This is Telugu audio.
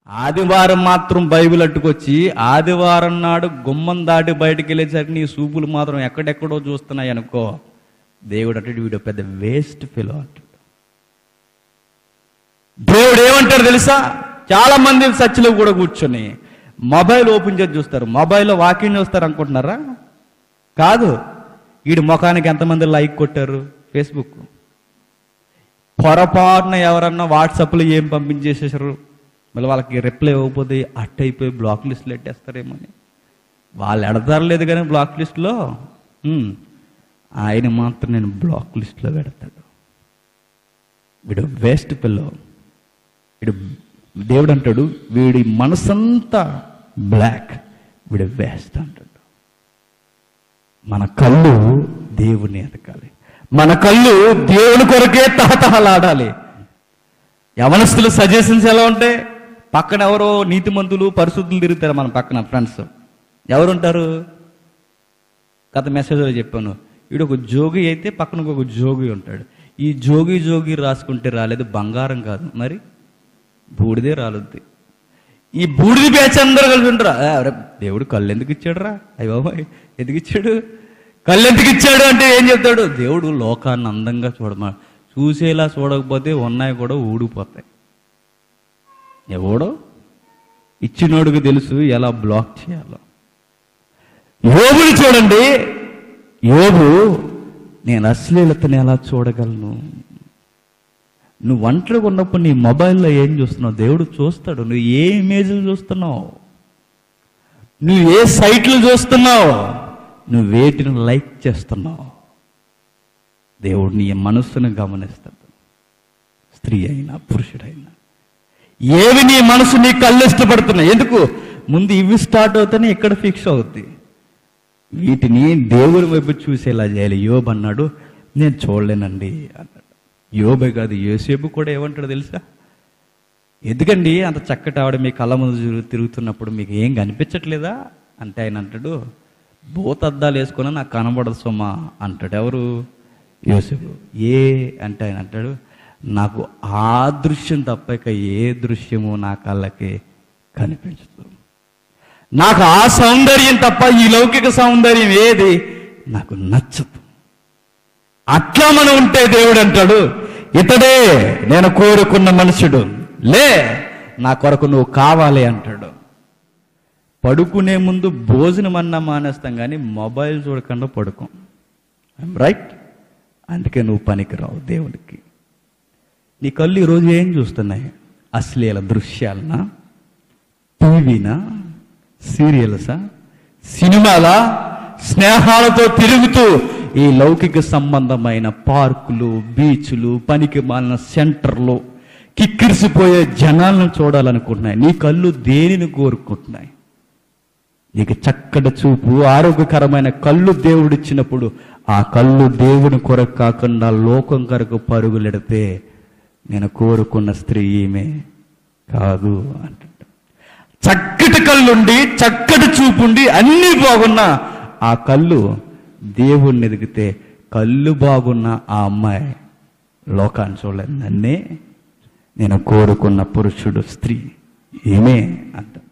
ఆదివారం మాత్రం బైబిల్ అట్టుకొచ్చి ఆదివారం నాడు గుమ్మం దాటి బయటికి వెళ్ళేసరికి నీ సూపులు మాత్రం ఎక్కడెక్కడో చూస్తున్నాయి అనుకో దేవుడు అంటే వీడు పెద్ద వేస్ట్ ఫిలో అంటాడు దేవుడు ఏమంటాడు తెలుసా చాలా మంది సచ్చిలో కూడా కూర్చొని మొబైల్ ఓపెన్ చేసి చూస్తారు మొబైల్లో వాకింగ్ చూస్తారు అనుకుంటున్నారా కాదు వీడి ముఖానికి ఎంతమంది లైక్ కొట్టారు ఫేస్బుక్ పొరపాటున ఎవరన్నా వాట్సాప్లో ఏం పంపించేసేసారు మళ్ళీ వాళ్ళకి రిప్లై ఇవ్వకపోతే అట్ అయిపోయి బ్లాక్ లిస్టులు పెట్టేస్తారేమని వాళ్ళు ఎడతారు లేదు కానీ బ్లాక్ లిస్టులో ఉమ్, ఆయన మాత్రం నేను బ్లాక్ లిస్టులో పెడతాడు వీడు వేస్ట్ పిల్లో వీడు దేవుడు అంటాడు వీడి మనసంతా బ్లాక్ వీడు వేస్ట్ అంటాడు మన కళ్ళు దేవుని ఎదగాలి మన కళ్ళు దేవుని కొరకే తహతహలాడాలి యవనస్తులు సజెషన్స్ ఎలా ఉంటాయి పక్కన ఎవరో నీతిమంతులు పరిశుద్ధులు తిరుగుతారు మన పక్కన ఫ్రెండ్స్ ఎవరుంటారు గత మెసేజ్లో చెప్పాను వీడు ఒక జోగి అయితే పక్కన ఒక జోగి ఉంటాడు ఈ జోగి జోగి రాసుకుంటే రాలేదు బంగారం కాదు మరి బూడిదే రాలుద్ది ఈ బూడిది బ్యాచ్ అందరూ కలిసి ఉంటారా "ఆ, అరే, దేవుడు కళ్ళు ఎందుకు ఇచ్చాడు రా అయ్య బాబాయ్ ఎందుకు ఇచ్చాడు కళ్ళు ఎందుకు ఇచ్చాడు అంటే ఏం చెప్తాడు దేవుడు లోకాన్ని అందంగా చూడమా చూసేలా చూడకపోతే ఉన్నాయి కూడా ఊడిపోతాయి ఎవడో ఇచ్చినోడికి తెలుసు ఎలా బ్లాక్ చేయాలో యోబుని చూడండి యోబు నేను అశ్లీలతని ఎలా చూడగలను నువ్వు ఒంటరిగా ఉన్నప్పుడు నీ మొబైల్లో ఏం చూస్తున్నావు దేవుడు చూస్తాడు నువ్వు ఏ ఇమేజ్లు చూస్తున్నావు నువ్వు ఏ సైట్లు చూస్తున్నావు నువ్వు వేటిని లైక్ చేస్తున్నావు దేవుడు నీ మనస్సును గమనిస్తాడు స్త్రీ అయినా పురుషుడైనా ఏవి నీ మనసు నీ కళ్ళు ఇష్టపడుతున్నాయి ఎందుకు ముందు ఇవి స్టార్ట్ అవుతానే ఇక్కడ ఫిక్స్ అవుద్ది వీటిని దేవుని వైపు చూసేలా చేయాలి యోబ్ అన్నాడు నేను చూడలేనండి అన్నాడు యోబే కాదు యోసేపు కూడా ఏమంటాడు తెలుసా ఎందుకండి అంత చక్కటి ఆవిడ మీ కళ్ళ ముందు తిరుగు- తిరుగుతున్నప్పుడు మీకు ఏం కనిపించట్లేదా అంటే ఆయన అంటాడు భూతద్దాలు వేసుకుని నాకు కనబడదు సొమ్మా అంటాడు ఎవరు యోసేపు ఏ అంటే ఆయన అంటాడు నాకు ఆ దృశ్యం తప్ప ఇక ఏ దృశ్యము నా కళ్ళకి కనిపించదు నాకు ఆ సౌందర్యం తప్ప ఈ లౌకిక సౌందర్యం ఏది నాకు నచ్చదు అట్లా మనం ఉంటే దేవుడు అంటాడు ఇతడే నేను కోరుకున్న మనుషుడు లే నా కొరకు నువ్వు కావాలి అంటాడు పడుకునే ముందు భోజనం అన్నా మానేస్తాం కానీ మొబైల్ చూడకుండా పడుకోం రైట్ అందుకే నువ్వు పనికిరావు దేవుడికి నీ కళ్ళు ఈరోజు ఏం చూస్తున్నాయి అశ్లీల దృశ్యాలనా టీవీనా సీరియల్సా సినిమాలా స్నేహాలతో తిరుగుతూ ఈ లౌకిక సంబంధమైన పార్కులు బీచ్లు పనికి మాలిన సెంటర్లు కిక్కిరిసిపోయే జనాలను చూడాలనుకుంటున్నాయి నీ కళ్ళు దేనిని కోరుకుంటున్నాయి నీకు చక్కటి చూపు ఆరోగ్యకరమైన కళ్ళు దేవుడిచ్చినప్పుడు ఆ కళ్ళు దేవుని కొరకు కాకుండా లోకం కొరకు పరుగులెడితే నేను కోరుకున్న స్త్రీ ఈమె కాదు అంటుంట చక్కటి కళ్ళుండి చక్కటి చూపుండి అన్నీ బాగున్నా ఆ కళ్ళు దేవుణ్ణి ఎదిగితే కళ్ళు బాగున్న ఆ అమ్మాయి లోకాన్ని చూడలేదు నన్నే నేను కోరుకున్న పురుషుడు స్త్రీ ఏమే అంట